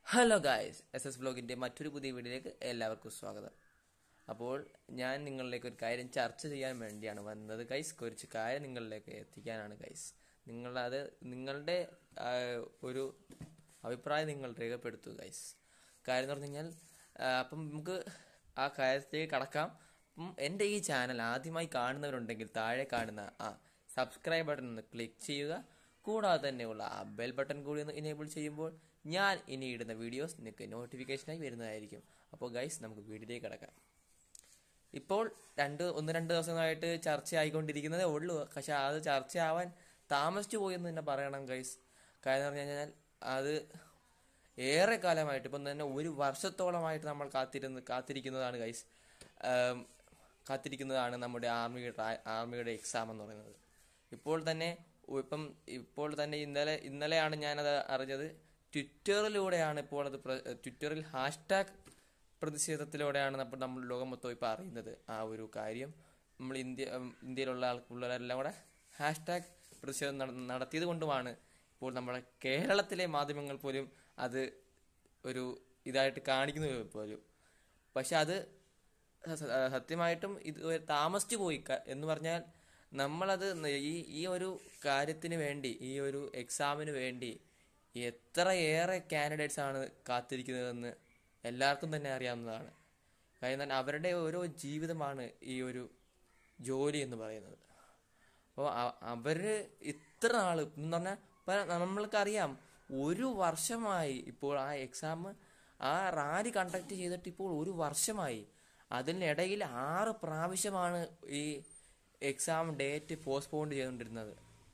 hello guys S S ബ്ലോഗിൻ്റെ മറ്റൊരു പുതിയ വീഡിയോയിലേക്ക് എല്ലാവർക്കും സ്വാഗതം അപ്പോൾ ഞാൻ നിങ്ങളിലേക്ക് ഒരു കാര്യം ചർച്ച ചെയ്യാൻ വേണ്ടിയാണ് വന്നത് ഗൈസ് കുറച്ച് കാര്യം നിങ്ങളിലേക്ക് എത്തിക്കാനാണ് ഗൈസ് നിങ്ങളത് നിങ്ങളുടെ ആ, ഒരു അഭിപ്രായം നിങ്ങൾ രേഖപ്പെടുത്തുക ഗൈസ് കാര്യം എന്ന് പറഞ്ഞു കഴിഞ്ഞാൽ ആ, അപ്പം നമുക്ക് ആ കാര്യത്തിലേക്ക് കടക്കാം അപ്പം എൻ്റെ ഈ ചാനൽ ആദ്യമായി കാണുന്നവരുണ്ടെങ്കിൽ താഴെ കാണുന്ന ആ സബ്സ്ക്രൈബ് ബട്ടൺ ഒന്ന് ക്ലിക്ക് ചെയ്യുക കൂടാതെ തന്നെയുള്ള ആ ബെൽ ബട്ടൺ കൂടി ഒന്ന് ഇനേബിൾ ചെയ്യുമ്പോൾ ഞാൻ ഇനി ഇടുന്ന വീഡിയോസ് നിങ്ങൾക്ക് നോട്ടിഫിക്കേഷനായി വരുന്നതായിരിക്കും അപ്പോൾ ഗൈസ് നമുക്ക് വീഡിയോയിലേക്ക് കിടക്കാം ഇപ്പോൾ രണ്ട് ഒന്ന് രണ്ട് ദിവസങ്ങളായിട്ട് ചർച്ച ആയിക്കൊണ്ടിരിക്കുന്നതേ ഉള്ളൂ പക്ഷെ അത് ചർച്ചയാവാൻ താമസിച്ചു പോയി എന്ന് തന്നെ പറയണം ഗൈസ് കാര്യം എന്ന് പറഞ്ഞു കഴിഞ്ഞാൽ അത് ഏറെ കാലമായിട്ട് ഇപ്പം തന്നെ ഒരു വർഷത്തോളമായിട്ട് നമ്മൾ കാത്തിരുന്ന് കാത്തിരിക്കുന്നതാണ് ഗൈസ് കാത്തിരിക്കുന്നതാണ് നമ്മുടെ ആർമിയുടെ ആർമിയുടെ എക്സാം എന്ന് പറയുന്നത് ഇപ്പോൾ തന്നെ ഇപ്പം ഇപ്പോൾ തന്നെ ഇന്നലെ ഇന്നലെയാണ് ഞാനത് അറിഞ്ഞത് ട്വിറ്ററിലൂടെയാണ് ഇപ്പോൾ അത് പ്ര- ട്വിറ്ററിൽ ഹാഷ്ടാഗ് പ്രതിഷേധത്തിലൂടെയാണ് നമ്മൾ നമ്മൾ ലോകം മൊത്തം ഇപ്പോൾ അറിയുന്നത് ആ ഒരു കാര്യം നമ്മൾ ഇന്ത്യ ഉം, ഇന്ത്യയിലുള്ള ആൾക്കുള്ളവരെല്ലാം കൂടെ ഹാഷ്ടാഗ് പ്രതിഷേധം നട- നടത്തിയത് കൊണ്ടുമാണ് ഇപ്പോൾ നമ്മുടെ കേരളത്തിലെ മാധ്യമങ്ങൾ പോലും അത് ഒരു ഇതായിട്ട് കാണിക്കുന്നത് പോലും പക്ഷെ അത് സ- സത്യമായിട്ടും ഇത് താമസിച്ചു പോയി ക- എന്ന് പറഞ്ഞാൽ നമ്മളത് ന- ഈ ഈ ഒരു കാര്യത്തിന് വേണ്ടി ഈ ഒരു എക്സാമിന് വേണ്ടി എത്രയേറെ കാൻഡിഡേറ്റ്സ് ആണ് കാത്തിരിക്കുന്നതെന്ന് എല്ലാവർക്കും തന്നെ അറിയാവുന്നതാണ് കാര്യം തന്നെ അവരുടെ ഓരോ ജീവിതമാണ് ഈ ഒരു ജോലി എന്ന് പറയുന്നത് അപ്പോൾ അവര് ഇത്ര നാള് എന്ന് പറഞ്ഞാൽ ഇപ്പം നമ്മൾക്കറിയാം ഒരു വർഷമായി ഇപ്പോൾ ആ എക്സാം ആ റാലി കണ്ടക്ട് ചെയ്തിട്ട് ഇപ്പോൾ ഒരു വർഷമായി അതിനിടയിൽ ആറ് പ്രാവശ്യമാണ് ഈ എക്സാം ഡേറ്റ് പോസ്റ്റ്പോൺ ചെയ്തുകൊണ്ടിരുന്നത്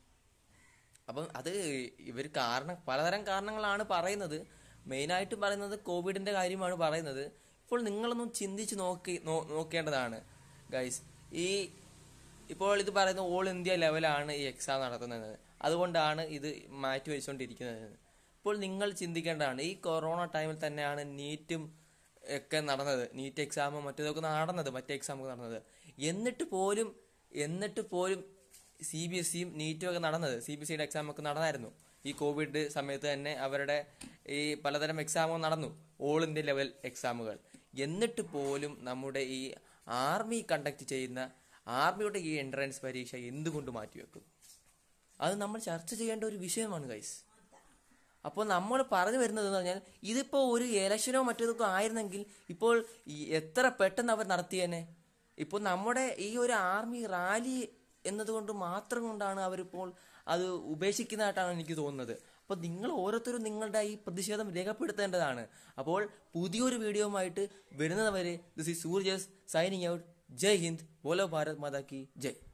അപ്പം അത് ഇവർ കാരണം പലതരം കാരണങ്ങളാണ് പറയുന്നത് മെയിനായിട്ട് പറയുന്നത് കോവിഡിന്റെ കാര്യമാണ് പറയുന്നത് ഇപ്പോൾ നിങ്ങളൊന്നും ചിന്തിച്ച് നോക്കി നോ- നോക്കേണ്ടതാണ് ഗൈസ് ഈ ഇപ്പോൾ ഇത് പറയുന്ന ഓൾ ഇന്ത്യ ലെവലാണ് ഈ എക്സാം നടത്തുന്നത് അതുകൊണ്ടാണ് ഇത് മാറ്റി വെച്ചുകൊണ്ടിരിക്കുന്നത് ഇപ്പോൾ നിങ്ങൾ ചിന്തിക്കേണ്ടതാണ് ഈ കൊറോണ ടൈമിൽ തന്നെയാണ് നീറ്റും ഒക്കെ നടന്നത് നീറ്റ് എക്സാമും മറ്റേതൊക്കെ നടന്നത് മറ്റേ എക്സാമൊക്കെ നടന്നത് എന്നിട്ട് പോലും എന്നിട്ട് പോലും സി ബി എസ് സിയും നീറ്റും ഒക്കെ നടന്നത് സി ബി എസ് സിയുടെ എക്സാം ഒക്കെ നടന്നായിരുന്നു ഈ കോവിഡ് സമയത്ത് തന്നെ അവരുടെ ഈ പലതരം എക്സാമുകൾ നടന്നു ഓൾ ഇന്ത്യ ലെവൽ എക്സാമുകൾ എന്നിട്ട് പോലും നമ്മുടെ ഈ ആർമി കണ്ടക്ട് ചെയ്യുന്ന ആർമിയുടെ ഈ എൻട്രൻസ് പരീക്ഷ എന്തുകൊണ്ട് മാറ്റിവെക്കും അത് നമ്മൾ ചർച്ച ചെയ്യേണ്ട ഒരു വിഷയമാണ് ഗൈസ് അപ്പോൾ നമ്മൾ പറഞ്ഞു വരുന്നത് എന്ന് പറഞ്ഞാൽ ഇതിപ്പോൾ ഒരു ഇലക്ഷനോ മറ്റേതൊക്കെ ആയിരുന്നെങ്കിൽ ഇപ്പോൾ ഈ എത്ര പെട്ടെന്ന് അവർ നടത്തിയേനെ ഇപ്പോൾ നമ്മുടെ ഈ ഒരു ആർമി റാലി എന്നതുകൊണ്ട് മാത്രം കൊണ്ടാണ് അവരിപ്പോൾ അത് ഉപേക്ഷിക്കുന്നതായിട്ടാണ് എനിക്ക് തോന്നുന്നത് അപ്പോൾ നിങ്ങൾ ഓരോരുത്തരും നിങ്ങളുടെ ഈ പ്രതിഷേധം രേഖപ്പെടുത്തേണ്ടതാണ് അപ്പോൾ പുതിയൊരു വീഡിയോയുമായിട്ട് വരുന്നതുവരെ ദിസ് ഈസ് സൂർജസ് സൈനിങ് ഔട്ട് ജയ് ഹിന്ദ് ബോലോ ഭാരത് മാതാ കി ജയ്